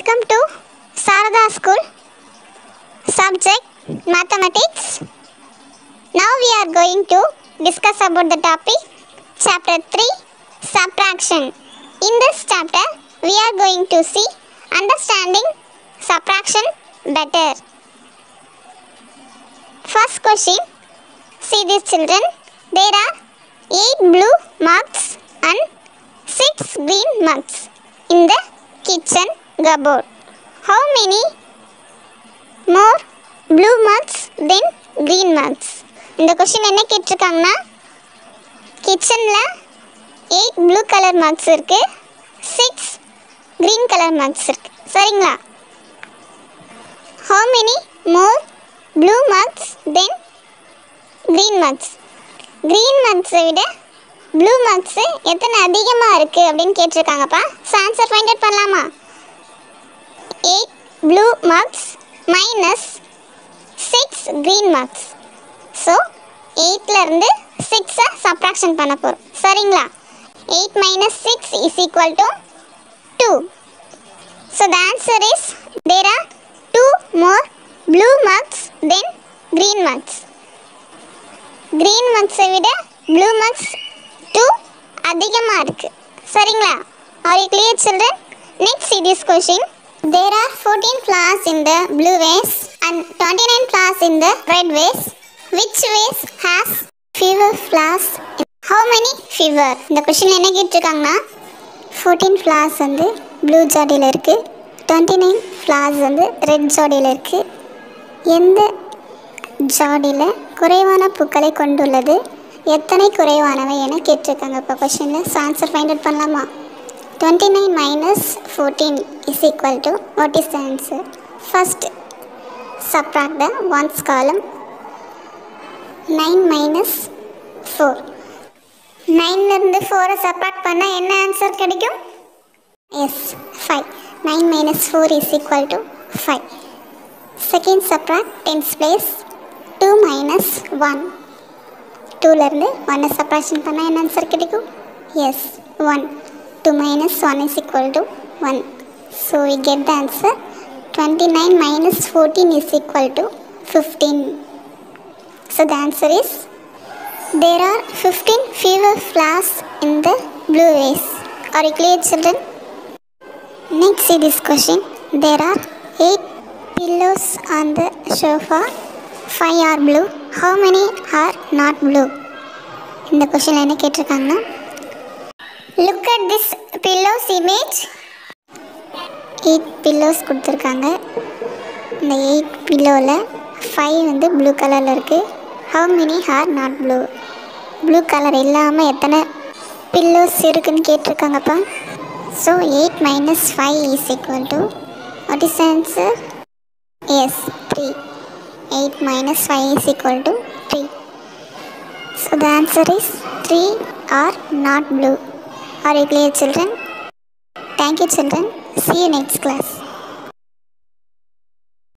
Welcome to Sarada School. Subject Mathematics. Now we are going to discuss about the topic Chapter 3 Subtraction. In this chapter, we are going to see understanding subtraction better. First question See these children. There are 8 blue mugs and 6 green mugs in the kitchen cupboard. How many more blue mugs than green mugs? இந்த question என்ன கேட்டிருக்காங்கன்னா கிச்சனில் eight blue colour mugs இருக்குது six green colour mugs இருக்குது சரிங்களா how many more blue mugs than green mugs green மக்ஸை விட blue mugs எத்தனை அதிகமாக இருக்குது அப்படின்னு கேட்டிருக்காங்கப்பா ஸோ ஆன்சர் ஃபைண்ட் அவுட் பண்ணலாமா eight blue mugs minus six green mugs so எயிட்லேருந்து சிக்ஸை சப்ராக்ஷன் பண்ண போகிறோம் சரிங்களா eight minus six is equal to two so the answer is there are two more blue mugs than green mugs green மக்ஸை விட blue mugs two அதிகமாக இருக்குது சரிங்களா are you clear children next see this question there are 14 flowers in the blue vase and 29 flowers in the red vase which vase has fewer flowers how many fewer இந்த கொஷினில் என்ன கேட்டிருக்காங்கன்னா fourteen flowers வந்து blue ஜாடியில் இருக்குது twenty nine flowers வந்து red ஜாடியில் இருக்குது எந்த ஜாடியில் குறைவான பூக்களை கொண்டுள்ளது எத்தனை குறைவானவை என கேட்டிருக்காங்க இப்போ கொஷினில் ஸோ ஆன்சர் ஃபைண்ட் அவுட் பண்ணலாமா twenty nine minus fourteen is equal to what is the answer first subtract the ones column 9 minus 4 நைன்லேருந்து ஃபோரை சப்ராக்ட் பண்ணால் என்ன ஆன்சர் கிடைக்கும் yes five nine minus four is equal to five second subtract tens place two minus one டூலேருந்து ஒன்னை subtraction பண்ணால் என்ன answer கிடைக்கும் yes one two minus one is equal to one so we get the answer twenty nine minus fourteen is equal to fifteen so the answer is There are 15 fewer flowers in the blue vase. Are you clear, children? Next, see this question. There are 8 pillows on the sofa. 5 are blue. How many are not blue? இந்த கொஷினில் என்ன கேட்டிருக்காங்கன்னா look at this pillows image eight pillows கொடுத்துருக்காங்க இந்த eight பில்லோவில் five வந்து blue கலரில் இருக்குது how many are not blue blue colour இல்லாமல் எத்தனை பில்லோஸ் இருக்குன்னு கேட்டிருக்காங்கப்பா so eight minus five is equal to what is answer yes three eight minus five is equal to three so the answer is three are not blue are you clear children thank you children see you next class